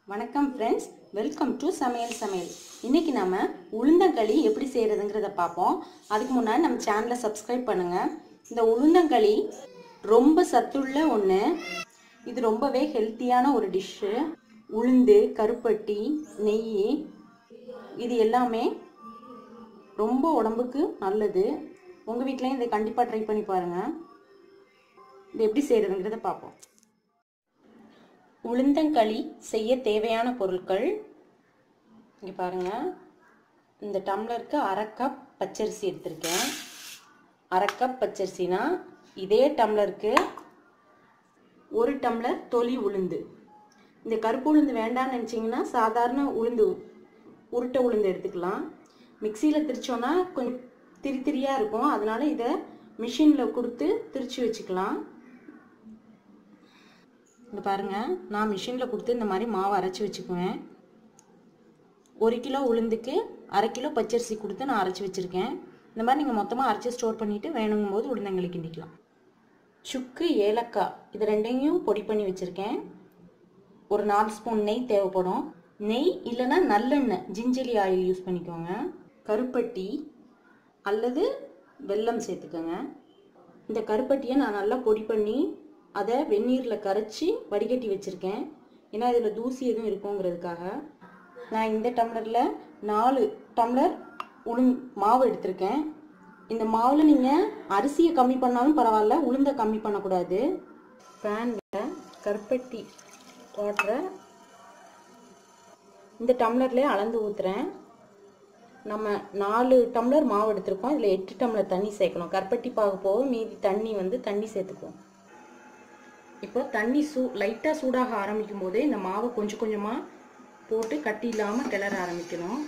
வணக்கம் friends welcome to சமையல் சமையல் இன்னைக்கு நாம உளுந்தங்களி எப்படி செய்கிறதுங்கிறத பார்ப்போம் அதுக்கு முன்னாடி நம்ம சேனலை சப்ஸ்கிரைப் பண்ணுங்கள் இந்த உளுந்தங்களி ரொம்ப சத்துள்ள ஒன்று இது ரொம்பவே ஹெல்த்தியான ஒரு டிஷ்ஷு உளுந்து கருப்பட்டி நெய் இது எல்லாமே ரொம்ப உடம்புக்கு நல்லது உங்கள் வீட்லேயும் இதை கண்டிப்பாக ட்ரை பண்ணி பாருங்கள் இது எப்படி செய்கிறதுங்கிறத பார்ப்போம் உளுந்தங்களி செய்ய தேவையான பொருட்கள் இங்கே பாருங்க இந்த டம்ளருக்கு அரை கப் பச்சரிசி எடுத்திருக்கேன் அரை கப் பச்சரிசினா இதே டம்ளருக்கு ஒரு டம்ளர் தொலி உளுந்து இந்த கருப்பு உளுந்து வேண்டாம்னு நினச்சிங்கன்னா சாதாரண உளுந்து உருட்டை உளுந்து எடுத்துக்கலாம் மிக்சியில் திரிச்சோன்னா கொஞ்சம் திரி திரியாக இருக்கும் அதனால இதை மிஷினில் கொடுத்து திரிச்சு வச்சுக்கலாம் இங்கே பாருங்கள் நான் மிஷினில் கொடுத்து இந்த மாதிரி மாவு அரைச்சி வச்சுக்குவேன் ஒரு கிலோ உளுந்துக்கு அரை கிலோ பச்சரிசி கொடுத்து நான் அரைச்சி வச்சுருக்கேன் இந்த மாதிரி நீங்கள் மொத்தமாக அரைச்சி ஸ்டோர் பண்ணிவிட்டு வேணுங்கும் போது உளுந்தங்களி கிண்டிக்கலாம் சுக்கு ஏலக்காய் இது ரெண்டையும் பொடி பண்ணி வச்சுருக்கேன் ஒரு நாலு ஸ்பூன் நெய் தேவைப்படும் நெய் இல்லைன்னா நல்லெண்ணெய் ஜிஞ்சலி ஆயில் யூஸ் பண்ணிக்கோங்க கருப்பட்டி அல்லது வெல்லம் சேர்த்துக்கோங்க இந்த கருப்பட்டியை நான் நல்லா பொடி பண்ணி அதை வெந்நீரில் கரைச்சி வடிகட்டி வச்சுருக்கேன் ஏன்னா இதில் தூசி எதுவும் இருக்குங்கிறதுக்காக நான் இந்த டம்ளரில் நாலு டம்ளர் உளுந் மாவு எடுத்திருக்கேன் இந்த மாவில் நீங்கள் அரிசியை கம்மி பண்ணாலும் பரவாயில்ல உளுந்தை கம்மி பண்ணக்கூடாது பேனில் கருப்பட்டி வாட்டரை இந்த டம்ளர்லேயே அளந்து ஊற்றுறேன் நம்ம நாலு டம்ளர் மாவு எடுத்திருக்கோம் இதில் எட்டு டம்ளர் தண்ணி சேர்க்கணும் கருப்பட்டி பாகு போக மீதி தண்ணி வந்து தண்ணி சேர்த்துக்குவோம் இப்போ தண்ணி சூ லைட்டாக சூடாக ஆரம்பிக்கும் போதே இந்த மாவை கொஞ்சம் கொஞ்சமாக போட்டு கட்டி இல்லாமல் கிளற ஆரம்பிக்கணும்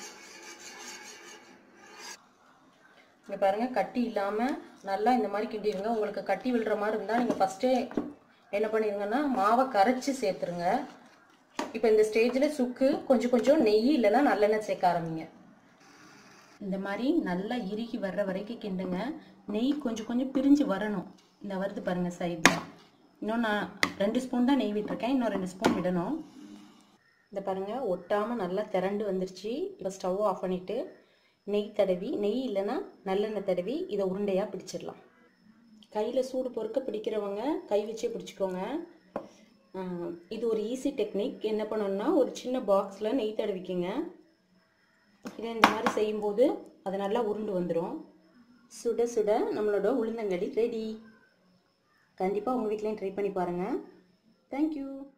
இங்கே பாருங்கள் கட்டி இல்லாமல் நல்லா இந்த மாதிரி கிண்டிடுங்க உங்களுக்கு கட்டி விழுற மாதிரி இருந்தால் நீங்கள் ஃபஸ்ட்டே என்ன பண்ணிடுங்கன்னா மாவை கரைச்சி சேர்த்துருங்க இப்போ இந்த ஸ்டேஜில் சுக்கு கொஞ்சம் கொஞ்சம் நெய் இல்லைன்னா நல்லெண்ணெய் சேர்க்க ஆரம்பிங்க இந்த மாதிரி நல்லா இறுகி வர்ற வரைக்கும் கிண்டுங்க நெய் கொஞ்சம் கொஞ்சம் பிரிஞ்சு வரணும் இந்த வருது பாருங்கள் சைடில் இன்னும் நான் ரெண்டு ஸ்பூன் தான் நெய் விட்டுருக்கேன் இன்னும் ரெண்டு ஸ்பூன் விடணும் இந்த பாருங்கள் ஒட்டாமல் நல்லா திரண்டு வந்துருச்சு இப்போ ஸ்டவ் ஆஃப் பண்ணிவிட்டு நெய் தடவி நெய் இல்லைன்னா நல்லெண்ணெய் தடவி இதை உருண்டையாக பிடிச்சிடலாம் கையில் சூடு பொறுக்க பிடிக்கிறவங்க கை வச்சே பிடிச்சிக்கோங்க இது ஒரு ஈஸி டெக்னிக் என்ன பண்ணணும்னா ஒரு சின்ன பாக்ஸில் நெய் தடவிக்கிங்க இதை இந்த மாதிரி செய்யும்போது அது நல்லா உருண்டு வந்துடும் சுட சுட நம்மளோட உளுந்தங்களி ரெடி கண்டிப்பாக உங்கள் வீட்லேயும் ட்ரை பண்ணி பாருங்கள் தேங்க்யூ